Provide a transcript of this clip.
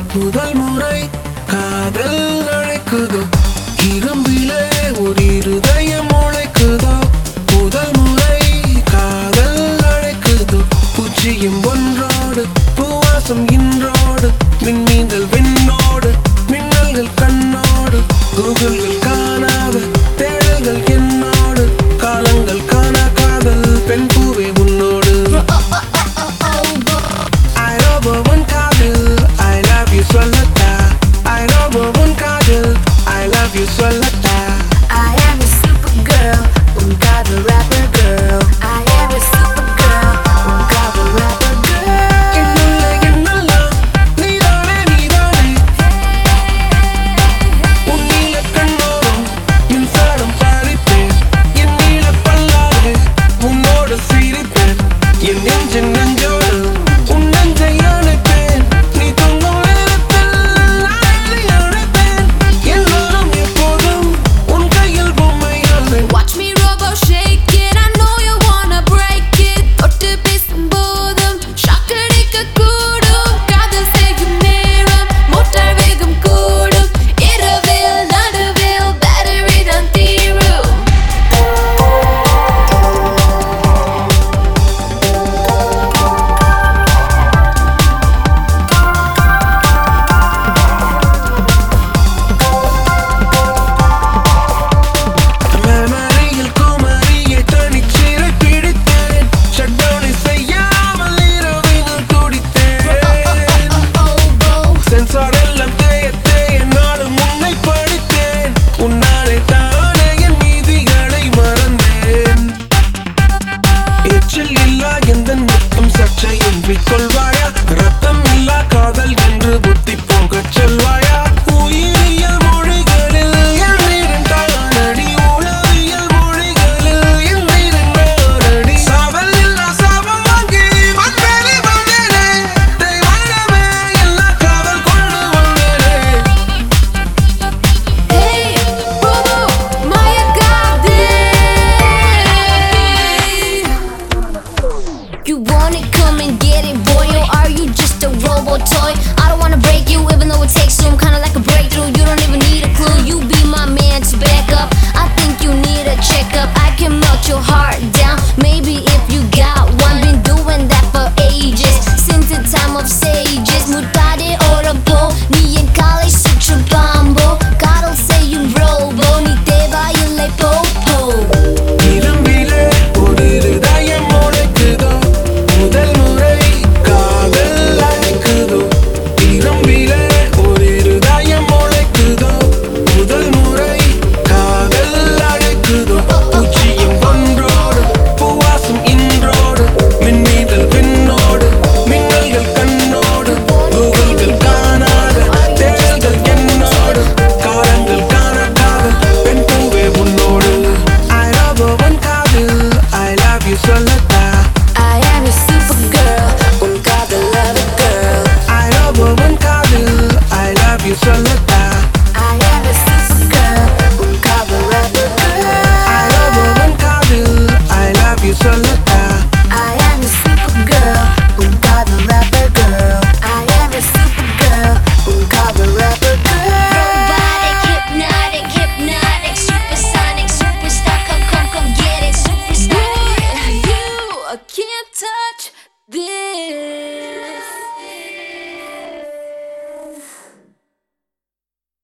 முதல் முறை காதல் அழைக்குதோ இரும்பிலே ஒரு இருதயம் உழைக்குதோ முதல் முறை காதல் அழைக்குதோ பூச்சியும் ஒன்றோடு பூவாசம் இன்றோடு மின்மீந்தல் விண்ணோடு மின்னல்கள் கண்ணோடு கூகுள்கள் காணாத தேடல்கள் என்னோடு காலங்கள் காணா காதல் பெண் பூவே உன்னோடு I love one காதல் I love you சொல்லட்டா I love one காதல் I love you சொல்லட்டா I am a super girl, un காதல் rapper girl. I am a super girl, un காதல் rapper girl. என்னுள்ள என்னெல்லாம் நீதானே நீதானே உன் நீல கண்ணோரம் மின்சாரம் பாரிப்பேன் என் நீல பல்லாறு உன்னோடு சிரிப்பேன் என் நெஞ்சின் நெஞ்சோடு உன் நெஞ்சை அணைப்பேன் நீ தூங்கும் நேரத்தில் நாளை அழைப்பேன் எல்லோரும் எப்போதும் உன் கையில் பொம்மையானேன் Watch me robo shake it, I know you wanna break it. தொட்டு பேசும்போதும் shock அடிக்கக் கூடும். காதல் செய்யும் நேரம் மோட்டார் வேகம் கூடும். இரவில் நடுவில் battery தான் தீரும். மெமரியில் குமரியை தனிச்சிறை பிடித்தேன் ஷட்டவுனை செய்யாமல் இரவினில் துடித்தேன் சென்சார் எல்லாம் தேய தேய நாளும் உன்னை படித்தேன் உன்னாலே தானே என் மீதிகளை மறந்தேன் எச்சில் இல்லா எந்த முத்தம் சர்ச்சையும் கொள்வாயா ரத்தம் இல்லா காதல் என்று புத்தி போகச் சொல்வாயா உயிரியல் மொழிகளில் எண்ணீரின் தானடி உளவியல் மொழிகளில் எண்ணீரின் நானடி சாவல் இல்லா சாபம் வாங்கி வந்தேனே வந்தேனே தெய்வமே எல்லா காதல் கொண்டு வந்தேனே Hey, Bobo, மயக்காதே. You want it, come and get it, boy. Or are you just a robot toy? I don't wanna break you, even though it takes some kinda like a breakthrough. You don't even need a clue. You be my man to back up. I think you need a checkup. I can melt your heart down. Maybe if you got one, been doing that for ages. Since the time of sages. Mutare orabo, ni en college such a bombo. God'll say you robo, ni te va y popo. இரும்பிலே ஒரு இருதயம் முளைக்குதோ முதல் முறை காதல் அழைக்குதோ இரும்பிலே ஒரு இருதயம் முளைக்குதோ முதல் முறை காதல் அழைக்குதோ பூச்சியும் ஒன்றோடு பூவாசம் இன்றோடு மின்மீதல் விண்ணோடு மின்னல்கள் கண்ணோடு கூகுள்கள் காணாத தேடல்கள் என்னோடு காலங்கள் காணக்காத பெண் பூவே உன்னோடு I love one காதல் I love you சொல்லட்டா I am a super girl, un gotta love a girl. I love one காதல் I love you சொல்லட்டா I am a super girl, un gotta love a girl. I love one காதல் I love you சொல்லட்டா